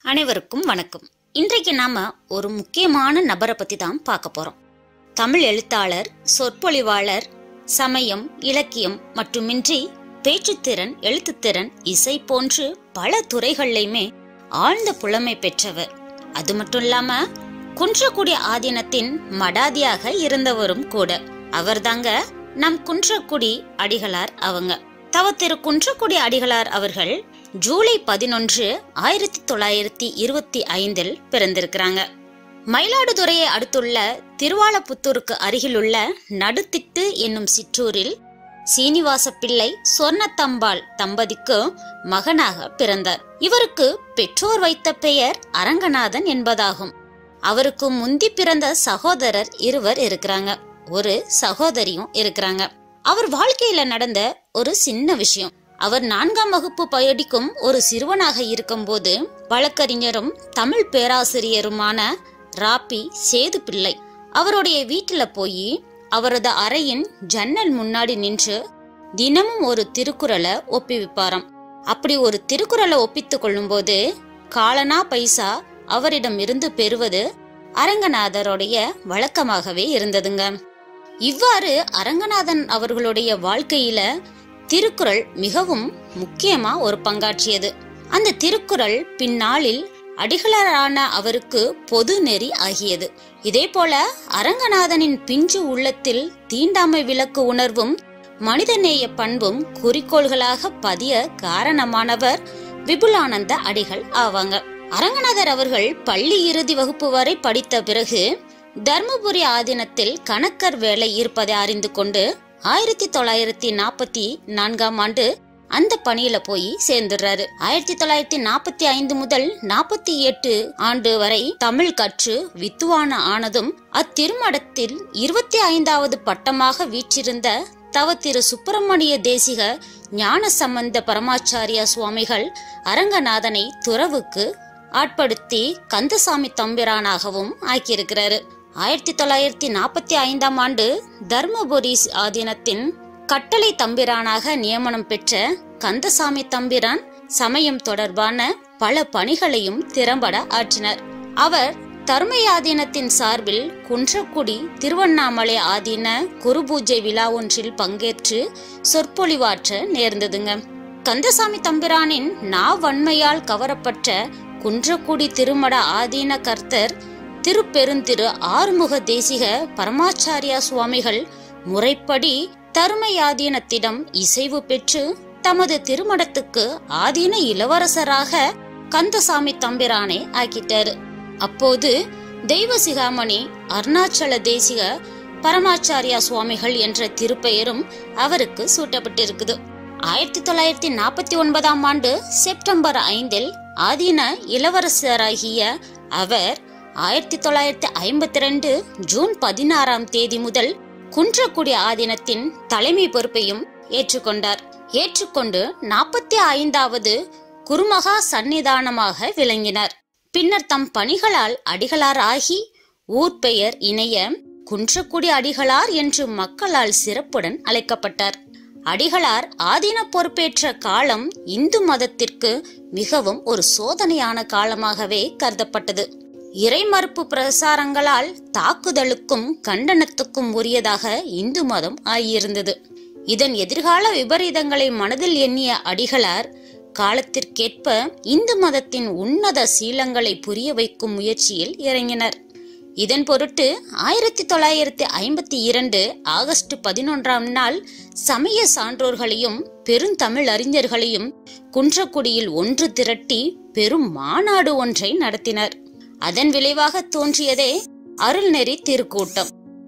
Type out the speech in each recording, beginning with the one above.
அனைவருக்கும் வணக்கம் இன்றைக்கு நாம ஒரு முக்கியமான நபரை பத்தி தான் பார்க்க போறோம் தமிழ் எழுத்தாளர் சொற்பொழிவாளர் சமயம் இலக்கியம் மட்டுமின்றி பேச்சுத்திறன் எழுத்துத்திறன் இசை போன்று பல துறைகள்லையுமே ஆழ்ந்த புலமை பெற்றவர் அது மட்டும் இல்லாம குன்றக்குடி ஆதீனத்தின் மடாதியாக இருந்தவரும் கூட அவர்தாங்க நம் குன்றக்குடி அடிகளார் அவங்க தவ திரு குன்றக்குடி அடிகளார் அவர்கள் ஜூலை பதினொன்று ஆயிரத்தி தொள்ளாயிரத்தி இருபத்தி ஐந்தில் பிறந்திருக்கிறாங்க மயிலாடுதுறையை அடுத்துள்ள திருவாலப்புத்தூருக்கு அருகிலுள்ள நடுத்திட்டு என்னும் சிற்றூரில் சீனிவாச பிள்ளை சொர்ணத்தம்பாள் தம்பதிக்கு மகனாக பிறந்தார் இவருக்கு பெற்றோர் வைத்த பெயர் அரங்கநாதன் என்பதாகும் அவருக்கு முந்தி பிறந்த சகோதரர் இருவர் இருக்கிறாங்க ஒரு சகோதரியும் இருக்கிறாங்க அவர் வாழ்க்கையில நடந்த ஒரு சின்ன விஷயம் அவர் நான்காம் வகுப்பு படிக்கும் ஒரு சிறுவனாக இருக்கும்போது வழக்கறிஞரும் தமிழ் பேராசிரியருமான ராப்பி சேது பிள்ளை அவருடைய வீட்டுல போய் அவரது அறையின் ஜன்னல் முன்னாடி நின்று தினமும் ஒரு திருக்குறளை ஒப்பிவிப்பாராம் அப்படி ஒரு திருக்குறளை ஒப்பித்துக் கொள்ளும்போது காலனா பைசா அவரிடம் இருந்து பெறுவது அரங்கநாதருடைய வழக்கமாகவே இருந்ததுங்க இவ்வாறு அரங்கநாதன் அவர்களுடைய வாழ்க்கையில திருக்குறள் மிகவும் முக்கியமா ஒரு பங்காற்றியது அந்த திருக்குறள் பின்னாளில் அடிகளாரான அவருக்கு பொது நெறி ஆகியது இதே போல அரங்கநாதனின் பிஞ்சு உள்ளத்தில் தீண்டாமை விளக்கு உணர்வும் மனிதநேய பண்பும் குறிக்கோள்களாக பதிய காரணமானவர் விபுலானந்த அடிகள் ஆவாங்க அரங்கநாதர் அவர்கள் பள்ளி இறுதி வகுப்பு வரை படித்த பிறகு தர்மபுரி ஆதீனத்தில் கணக்கர் வேலை இருப்பதை அறிந்து கொண்டு ஆயிரத்தி தொள்ளாயிரத்தி நாற்பத்தி நான்காம் ஆண்டு அந்த பணியில போய் சேர்ந்துடுறாரு ஆயிரத்தி தொள்ளாயிரத்தி நாற்பத்தி ஐந்து முதல் நாற்பத்தி எட்டு ஆண்டு வரை தமிழ் கற்று வித்துவான ஆனதும் அத்திருமடத்தில் இருபத்தி ஐந்தாவது பட்டமாக வீற்றிருந்த தவ திரு சுப்பிரமணிய தேசிக ஞான சம்பந்த பரமாச்சாரியா சுவாமிகள் அரங்கநாதனை துறவுக்கு ஆட்படுத்தி கந்தசாமி தம்பிரானாகவும் ஆக்கியிருக்கிறாரு ஆயிரத்தி தொள்ளாயிரத்தி நாற்பத்தி ஐந்தாம் ஆண்டு தர்மபுரி ஆதீனத்தின் கட்டளை தம்பிரானாக நியமனம் பெற்ற கந்தசாமி தம்பிரான் சமயம் தொடர்பான பல பணிகளையும் திறம்பட ஆற்றினார் அவர் தர்மயாதீனத்தின் சார்பில் குன்றக்குடி திருவண்ணாமலை ஆதீன குருபூஜை விழா ஒன்றில் பங்கேற்று சொற்பொழிவாற்ற நேர்ந்ததுங்க கந்தசாமி தம்பிரானின் நாவன்மையால் கவரப்பட்ட குன்றக்குடி திருமட ஆதீன கர்த்தர் திருப்பெருந்திரு ஆறுமுக தேசிக பரமாச்சாரியா சுவாமிகள் முறைப்படி தருமையாதீனத்திடம் இசைவு பெற்று தமது திருமணத்துக்கு ஆதீன இளவரசராக கந்தசாமி தம்பிரானை ஆக்கிட்டாரு அப்போது தெய்வ சிகாமணி அருணாச்சல தேசிக பரமாச்சாரியா சுவாமிகள் என்ற திருப்பெயரும் அவருக்கு சூட்டப்பட்டிருக்குது ஆயிரத்தி தொள்ளாயிரத்தி நாற்பத்தி ஒன்பதாம் ஆண்டு செப்டம்பர் ஐந்தில் ஆதீன இளவரசராகிய அவர் ஆயிரத்தி தொள்ளாயிரத்தி ஐம்பத்தி ரெண்டு ஜூன் பதினாறாம் தேதி முதல் குன்றக்குடி ஆதீனத்தின் தலைமை பொறுப்பையும் ஏற்றுக்கொண்டார் ஏற்றுக்கொண்டு நாற்பத்தி ஐந்தாவது குருமகா சந்நிதானமாக விளங்கினார் பின்னர் தம் பணிகளால் அடிகளார் ஆகி ஊர் பெயர் இணைய குன்றக்குடி அடிகளார் என்று மக்களால் சிறப்புடன் அழைக்கப்பட்டார் அடிகளார் ஆதீன பொறுப்பேற்ற காலம் இந்து மதத்திற்கு மிகவும் ஒரு சோதனையான காலமாகவே கருதப்பட்டது இறைமறுப்பு பிரசாரங்களால் தாக்குதலுக்கும் கண்டனத்துக்கும் உரியதாக இந்து மதம் ஆகியிருந்தது இதன் எதிர்கால விபரீதங்களை மனதில் எண்ணிய அடிகளார் காலத்திற்கேற்ப இந்து மதத்தின் உன்னத சீலங்களை புரிய வைக்கும் முயற்சியில் இறங்கினர் இதன் பொருட்டு ஆயிரத்தி தொள்ளாயிரத்தி ஐம்பத்தி இரண்டு ஆகஸ்ட் பதினொன்றாம் நாள் சமய சான்றோர்களையும் பெருந்தமிழ் அறிஞர்களையும் குன்றக்குடியில் ஒன்று திரட்டி பெரும் மாநாடு ஒன்றை நடத்தினர் அதன் விளைவாக தோன்றியதே அருள்நெறி திருக்கூட்டம்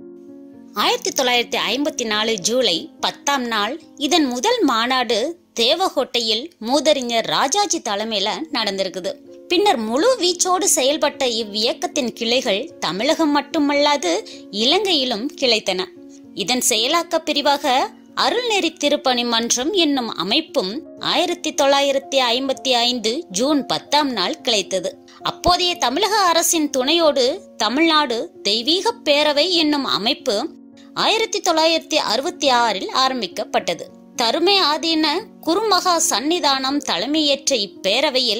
ஆயிரத்தி தொள்ளாயிரத்தி ஐம்பத்தி நாலு ஜூலை பத்தாம் நாள் இதன் முதல் மாநாடு தேவகோட்டையில் மூதறிஞர் ராஜாஜி தலைமையில நடந்திருக்குது பின்னர் முழு வீச்சோடு செயல்பட்ட இவ்வியக்கத்தின் கிளைகள் தமிழகம் மட்டுமல்லாது இலங்கையிலும் கிளைத்தன இதன் செயலாக்க பிரிவாக அருள்நெறி திருப்பணி மன்றம் என்னும் அமைப்பும் ஆயிரத்தி தொள்ளாயிரத்தி ஐம்பத்தி ஐந்து ஜூன் பத்தாம் நாள் கிளைத்தது அப்போதைய தமிழக அரசின் துணையோடு தமிழ்நாடு தெய்வீக பேரவை என்னும் அமைப்பு ஆயிரத்தி தொள்ளாயிரத்தி அறுபத்தி ஆறில் ஆரம்பிக்கப்பட்டது தருமை ஆதீன குருமகா சந்நிதானம் தலைமையேற்ற இப்பேரவையில்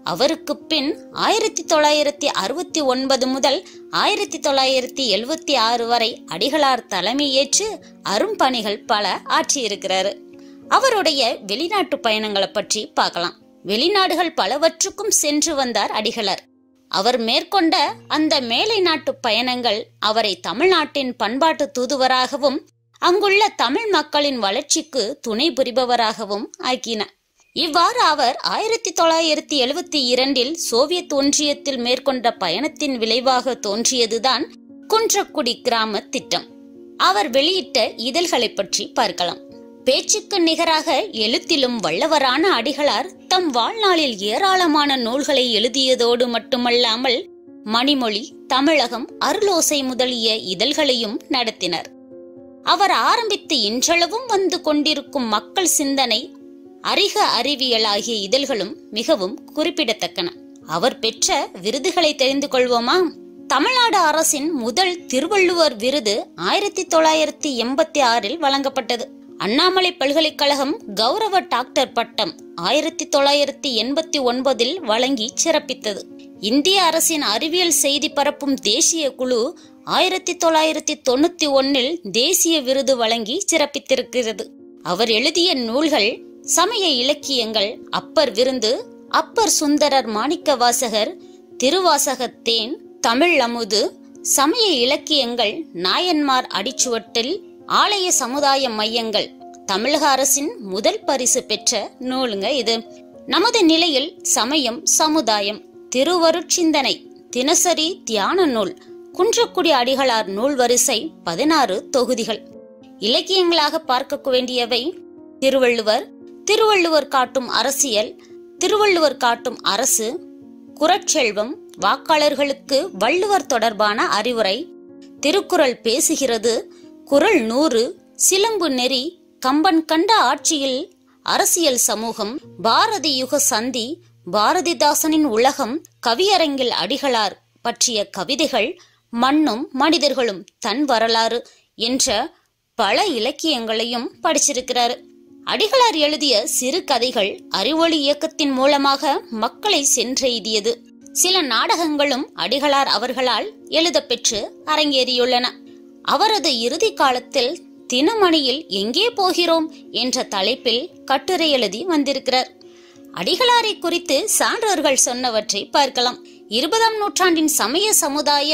அவருக்கு பின் ஆயிரத்தி தொள்ளாயிரத்தி அறுபத்தி ஒன்பது முதல் ஆயிரத்தி தொள்ளாயிரத்தி எழுவத்தி ஆறு வரை அடிகளார் தலைமையேற்று அரும்பணிகள் பல ஆற்றியிருக்கிறாரு அவருடைய வெளிநாட்டு பயணங்களை பற்றி பார்க்கலாம் வெளிநாடுகள் பலவற்றுக்கும் சென்று வந்தார் அடிகளார் அவர் மேற்கொண்ட அந்த மேலை நாட்டு பயணங்கள் அவரை தமிழ்நாட்டின் பண்பாட்டு தூதுவராகவும் அங்குள்ள தமிழ் மக்களின் வளர்ச்சிக்கு துணை புரிபவராகவும் ஆக்கின இவ்வாறு அவர் ஆயிரத்தி தொள்ளாயிரத்தி எழுவத்தி இரண்டில் சோவியத் ஒன்றியத்தில் மேற்கொண்ட பயணத்தின் விளைவாக தோன்றியதுதான் குன்றக்குடி கிராம திட்டம் அவர் வெளியிட்ட இதழ்களை பற்றி பார்க்கலாம் பேச்சுக்கு நிகராக எழுத்திலும் வல்லவரான அடிகளார் தம் வாழ்நாளில் ஏராளமான நூல்களை எழுதியதோடு மட்டுமல்லாமல் மணிமொழி தமிழகம் அருளோசை முதலிய இதழ்களையும் நடத்தினர் அவர் ஆரம்பித்து இன்றளவும் வந்து கொண்டிருக்கும் மக்கள் சிந்தனை அறிக அறிவியல் ஆகிய இதழ்களும் மிகவும் குறிப்பிடத்தக்கன அவர் பெற்ற விருதுகளை தெரிந்து கொள்வோமா தமிழ்நாடு அரசின் முதல் திருவள்ளுவர் விருது ஆயிரத்தி தொள்ளாயிரத்தி எண்பத்தி ஆறில் வழங்கப்பட்டது அண்ணாமலை பல்கலைக்கழகம் கௌரவ டாக்டர் பட்டம் ஆயிரத்தி தொள்ளாயிரத்தி எண்பத்தி ஒன்பதில் வழங்கி சிறப்பித்தது இந்திய அரசின் அறிவியல் செய்தி பரப்பும் தேசிய குழு ஆயிரத்தி தொள்ளாயிரத்தி தொண்ணூத்தி ஒன்னில் தேசிய விருது வழங்கி சிறப்பித்திருக்கிறது அவர் எழுதிய நூல்கள் சமய இலக்கியங்கள் அப்பர் விருந்து அப்பர் சுந்தரர் மாணிக்க வாசகர் திருவாசகத்தேன் தமிழ் அமுது சமய இலக்கியங்கள் நாயன்மார் அடிச்சுவட்டில் ஆலய சமுதாய மையங்கள் தமிழக அரசின் முதல் பரிசு பெற்ற நூலுங்க இது நமது நிலையில் சமயம் சமுதாயம் திருவருட்சிந்தனை தினசரி தியான நூல் குன்றக்குடி அடிகளார் நூல் வரிசை பதினாறு தொகுதிகள் இலக்கியங்களாக பார்க்க வேண்டியவை திருவள்ளுவர் திருவள்ளுவர் காட்டும் அரசியல் திருவள்ளுவர் காட்டும் அரசு குரட்செல்வம் வாக்காளர்களுக்கு வள்ளுவர் தொடர்பான அறிவுரை திருக்குறள் பேசுகிறது குறள் நூறு சிலம்பு நெறி கம்பன் கண்ட ஆட்சியில் அரசியல் சமூகம் பாரதி யுக சந்தி பாரதிதாசனின் உலகம் கவியரங்கில் அடிகளார் பற்றிய கவிதைகள் மண்ணும் மனிதர்களும் தன் வரலாறு என்ற பல இலக்கியங்களையும் படிச்சிருக்கிறாரு அடிகளார் எழுதிய சிறு கதைகள் அறிவொளி இயக்கத்தின் மூலமாக மக்களை சென்றெய்தியது சில நாடகங்களும் அடிகளார் அவர்களால் எழுதப்பெற்று அரங்கேறியுள்ளன அவரது இறுதி காலத்தில் தினமணியில் எங்கே போகிறோம் என்ற தலைப்பில் கட்டுரை எழுதி வந்திருக்கிறார் அடிகளாரை குறித்து சான்றோர்கள் சொன்னவற்றை பார்க்கலாம் இருபதாம் நூற்றாண்டின் சமய சமுதாய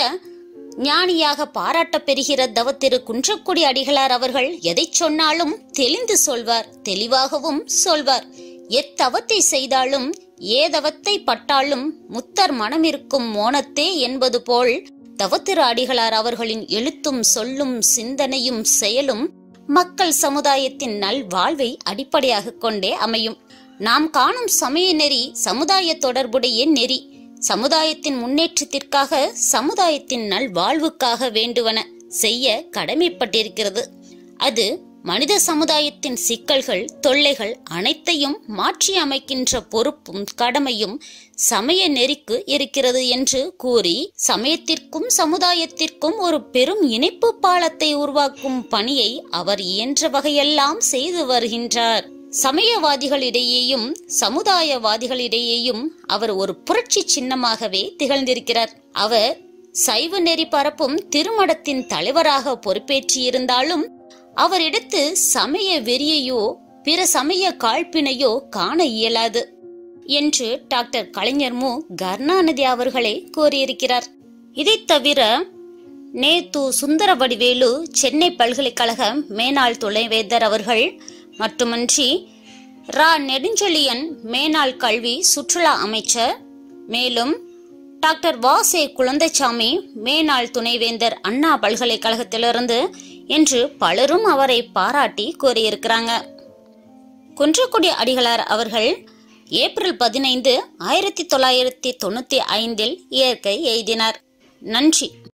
ஞானியாக பாராட்ட பெறுகிற தவத்திரு குன்றக்குடி அடிகளார் அவர்கள் எதை சொன்னாலும் தெளிந்து சொல்வார் தெளிவாகவும் சொல்வார் எத்தவத்தை செய்தாலும் ஏதவத்தை பட்டாலும் முத்தர் மனமிருக்கும் மோனத்தே என்பது போல் தவத்திரு அடிகளார் அவர்களின் எழுத்தும் சொல்லும் சிந்தனையும் செயலும் மக்கள் சமுதாயத்தின் நல்வாழ்வை அடிப்படையாக கொண்டே அமையும் நாம் காணும் சமய நெறி சமுதாய தொடர்புடைய நெறி சமுதாயத்தின் முன்னேற்றத்திற்காக சமுதாயத்தின் நல்வாழ்வுக்காக வேண்டுவன செய்ய கடமைப்பட்டிருக்கிறது அது மனித சமுதாயத்தின் சிக்கல்கள் தொல்லைகள் அனைத்தையும் மாற்றி அமைக்கின்ற பொறுப்பும் கடமையும் சமய நெறிக்கு இருக்கிறது என்று கூறி சமயத்திற்கும் சமுதாயத்திற்கும் ஒரு பெரும் இணைப்பு பாலத்தை உருவாக்கும் பணியை அவர் இயன்ற வகையெல்லாம் செய்து வருகின்றார் சமயவாதிகளிடையேயும் சமுதாயவாதிகளிடையேயும் அவர் ஒரு புரட்சி சின்னமாகவே திகழ்ந்திருக்கிறார் அவர் சைவ நெறி பரப்பும் திருமடத்தின் தலைவராக பொறுப்பேற்றியிருந்தாலும் அவரிடத்து சமய வெறியையோ பிற சமய காழ்ப்பினையோ காண இயலாது என்று டாக்டர் கலைஞர் மு கருணாநிதி அவர்களே கூறியிருக்கிறார் இதைத் தவிர நேத்து சுந்தரவடிவேலு சென்னை பல்கலைக்கழக மேனாள் துணைவேந்தர் அவர்கள் மட்டுமன்றி ரா நெடுஞ்செழியன் மேனாள் கல்வி சுற்றுலா அமைச்சர் மேலும் டாக்டர் வாசே குழந்தைசாமி மேனாள் துணைவேந்தர் அண்ணா பல்கலைக்கழகத்திலிருந்து என்று பலரும் அவரை பாராட்டி கூறியிருக்கிறாங்க குன்றக்குடி அடிகளார் அவர்கள் ஏப்ரல் பதினைந்து ஆயிரத்தி தொள்ளாயிரத்தி தொண்ணூத்தி ஐந்தில் இயற்கை எய்தினார் நன்றி